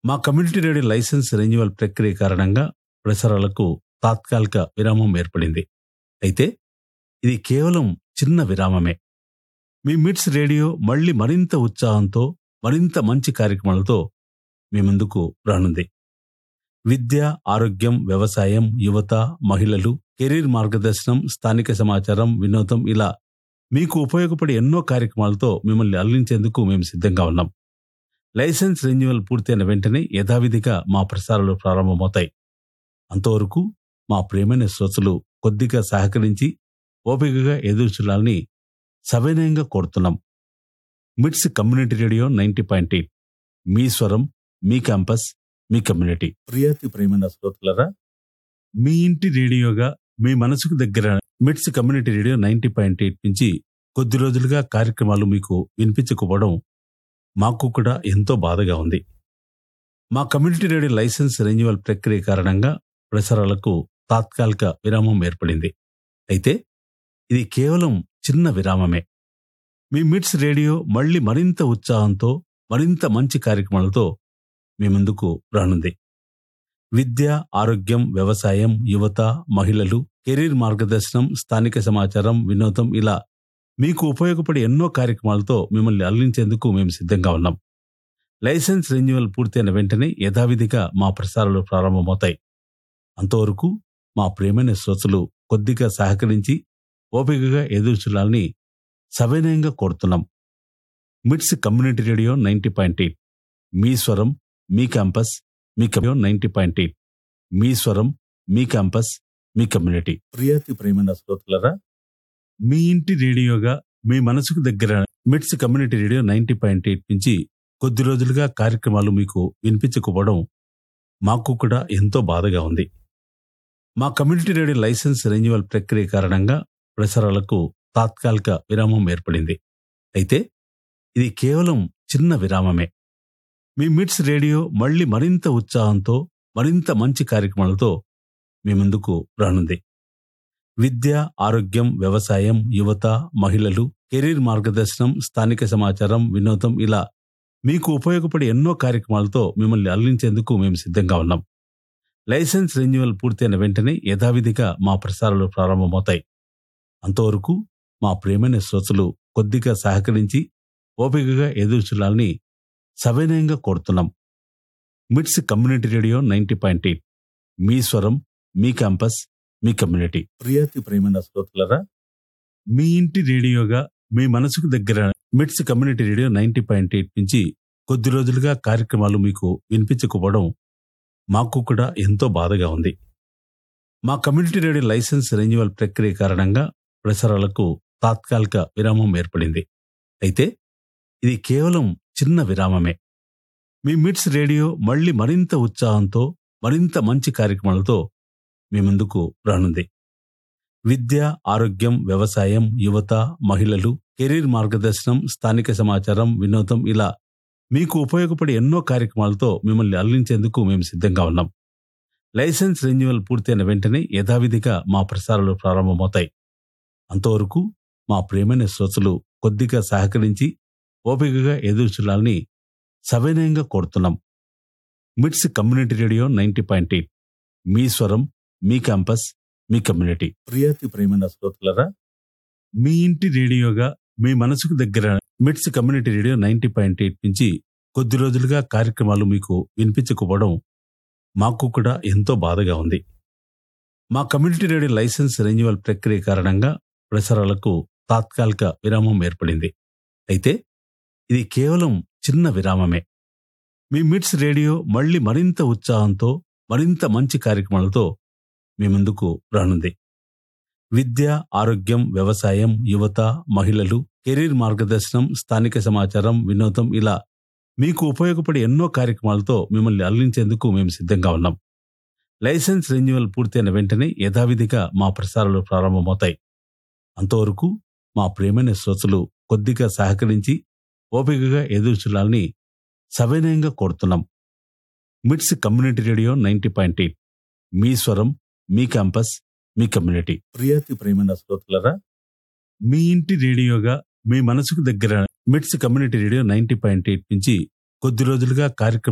మా community radio licence renewal ప్రక్రియ కారణంగా ప్రసారాలకు తాత్కాలిక విరామం ఏర్పడింది అయితే ఇది కేవలం చిన్న విరామమే మీ మిట్స్ రేడియో మళ్ళీ మరింత ఉత్సాహంతో మరింత మంచి కార్యక్రమాలతో మీ ముందుకు రానుంది విద్య ఆరోగ్యం వ్యవసాయం యువత మహిళలు కెరీర్ మార్గదర్శనం స్థానిక సమాచారం వినోదం ఇలా మీకు ఉపయోగపడే ఎన్నో కార్యక్రమాలతో మిమ్మల్ని అల్లించేందుకు మేము సిద్ధంగా ఉన్నాం లైసెన్స్ రెన్యువల్ పూర్తయిన వెంటనే యథావిధిగా మా ప్రసారాలు ప్రారంభమవుతాయి అంతవరకు మా ప్రియమైన శ్రోతలు కొద్దిగా సహకరించి ఓపికగా ఎదురు చూడాలని సవినయంగా కోరుతున్నాం MITS community radio ninety point eight మీ స్వరం మీ క్యాంపస్ మీ కమ్యూనిటీ ప్రియాతి ప్రేమైన శ్రోతలరా మీ ఇంటి రేడియోగా మీ మనసుకు దగ్గర MITS community radio ninety point eight నుంచి కొద్ది రోజులుగా కార్యక్రమాలు మీకు వినిపించకపోవడం మాకు కూడా ఎంతో బాధగా ఉంది మా కమ్యూనిటీ రేడియో లైసెన్స్ రెన్యువల్ ప్రక్రియ కారణంగా ప్రసారాలకు తాత్కాలిక విరామం ఏర్పడింది అయితే ఇది కేవలం చిన్న విరామమే మీ మిట్స్ రేడియో మళ్ళీ మరింత ఉత్సాహంతో మరింత మంచి కార్యక్రమాలతో మీ ముందుకు రానుంది విద్య ఆరోగ్యం వ్యవసాయం యువత మహిళలు కెరీర్ మార్గదర్శనం స్థానిక సమాచారం వినోదం ఇలా మీకు ఉపయోగపడే ఎన్నో కార్యక్రమాలతో మిమ్మల్ని అల్లించేందుకు మేము సిద్ధంగా ఉన్నాం లైసెన్స్ రెన్యువల్ పూర్తయిన వెంటనే యథావిధిగా మా ప్రసారాలు ప్రారంభమవుతాయి అంతవరకు మా ప్రియమైన శ్రోతలు కొద్దిగా సహకరించి ఓపికగా ఎదురు చూడాలని సవినయంగా కోరుతున్నాం MITS community radio ninety point eight మీ స్వరం మీ క్యాంపస్ మీ కమ్యూనిటీ నైంటీ పాయింట్ ఎయిట్ మీ స్వరం మీ క్యాంపస్ మీ కమ్యూనిటీ ప్రియాతి ప్రేమైన శ్రోతలరా మీ ఇంటి రేడియోగా మీ మనసుకు దగ్గర MITS community radio ninety point eight నుంచి కొద్ది రోజులుగా కార్యక్రమాలు మీకు వినిపించకపోవడం మాకు కూడా ఎంతో బాధగా ఉంది మా కమ్యూనిటీ రేడియో లైసెన్స్ రెన్యువల్ ప్రక్రియ కారణంగా ప్రసారాలకు తాత్కాలిక విరామం ఏర్పడింది అయితే ఇది కేవలం చిన్న విరామమే మీ మిట్స్ రేడియో మళ్ళీ మరింత ఉత్సాహంతో మరింత మంచి కార్యక్రమాలతో మీ ముందుకు రానుంది విద్య ఆరోగ్యం వ్యవసాయం యువత మహిళలు కెరీర్ మార్గదర్శనం స్థానిక సమాచారం వినోదం ఇలా మీకు ఉపయోగపడే ఎన్నో కార్యక్రమాలతో మిమ్మల్ని అల్లించేందుకు మేము సిద్ధంగా ఉన్నాం లైసెన్స్ రెన్యువల్ పూర్తయిన వెంటనే యథావిధిగా మా ప్రసారాలు ప్రారంభమవుతాయి అంతవరకు మా ప్రియమైన శ్రోతలు కొద్దిగా సహకరించి ఓపికగా ఎదురు చూడాలని సవినయంగా కోరుతున్నాం MITS community radio ninety point eight మీ స్వరం మీ క్యాంపస్ మీ కమ్యూనిటీ ప్రియాతి ప్రేమైన శ్రోతలరా మీ ఇంటి రేడియోగా మీ మనసుకు దగ్గర MITS community radio ninety point eight నుంచి కొద్ది రోజులుగా కార్యక్రమాలు మీకు వినిపించకపోవడం మాకు కూడా ఎంతో బాధగా ఉంది మా కమ్యూనిటీ రేడియో లైసెన్స్ రెన్యువల్ ప్రక్రియ కారణంగా ప్రసారాలకు తాత్కాలిక విరామం ఏర్పడింది అయితే ఇది కేవలం చిన్న విరామమే మీ మిట్స్ రేడియో మళ్ళీ మరింత ఉత్సాహంతో మరింత మంచి కార్యక్రమాలతో మీ ముందుకు రానుంది విద్య ఆరోగ్యం వ్యవసాయం యువత మహిళలు కెరీర్ మార్గదర్శనం స్థానిక సమాచారం వినోదం ఇలా మీకు ఉపయోగపడే ఎన్నో కార్యక్రమాలతో మిమ్మల్ని అల్లించేందుకు మేము సిద్ధంగా ఉన్నాం లైసెన్స్ రెన్యువల్ పూర్తయిన వెంటనే యథావిధిగా మా ప్రసారాలు ప్రారంభమవుతాయి అంతవరకు మా ప్రియమైన శ్రోతలు కొద్దిగా సహకరించి ఓపికగా ఎదురు చూడాలని సవినయంగా కోరుతున్నాం MITS community radio ninety point eight మీ స్వరం మీ క్యాంపస్ మీ కమ్యూనిటీ ప్రియాతి ప్రేమైన శ్రోతలరా మీ ఇంటి రేడియోగా మీ మనసుకు దగ్గర MITS community radio ninety point eight నుంచి కొద్ది రోజులుగా కార్యక్రమాలు మీకు వినిపించకపోవడం మాకు కూడా ఎంతో బాధగా ఉంది మా కమ్యూనిటీ రేడియో లైసెన్స్ రెన్యువల్ ప్రక్రియ కారణంగా ప్రసారాలకు తాత్కాలిక విరామం ఏర్పడింది అయితే ఇది కేవలం చిన్న విరామమే మీ మిట్స్ రేడియో మళ్ళీ మరింత ఉత్సాహంతో మరింత మంచి కార్యక్రమాలతో మీ ముందుకు రానుంది విద్య ఆరోగ్యం వ్యవసాయం యువత మహిళలు కెరీర్ మార్గదర్శనం స్థానిక సమాచారం వినోదం ఇలా మీకు ఉపయోగపడే ఎన్నో కార్యక్రమాలతో మిమ్మల్ని అల్లించేందుకు మేము సిద్ధంగా ఉన్నాం లైసెన్స్ రెన్యువల్ పూర్తయిన వెంటనే యథావిధిగా మా ప్రసారాలు ప్రారంభమవుతాయి అంతవరకు మా ప్రియమైన శ్రోతలు కొద్దిగా సహకరించి ఓపికగా ఎదురు చూడాలని సవినయంగా కోరుతున్నాం MITS community radio ninety point eight మీ స్వరం మీ క్యాంపస్ మీ కమ్యూనిటీ ప్రియాతి ప్రేమైన శ్రోతలరా మీ ఇంటి రేడియోగా మీ మనసుకు దగ్గర MITS community radio ninety point eight నుంచి కొద్ది రోజులుగా కార్యక్రమం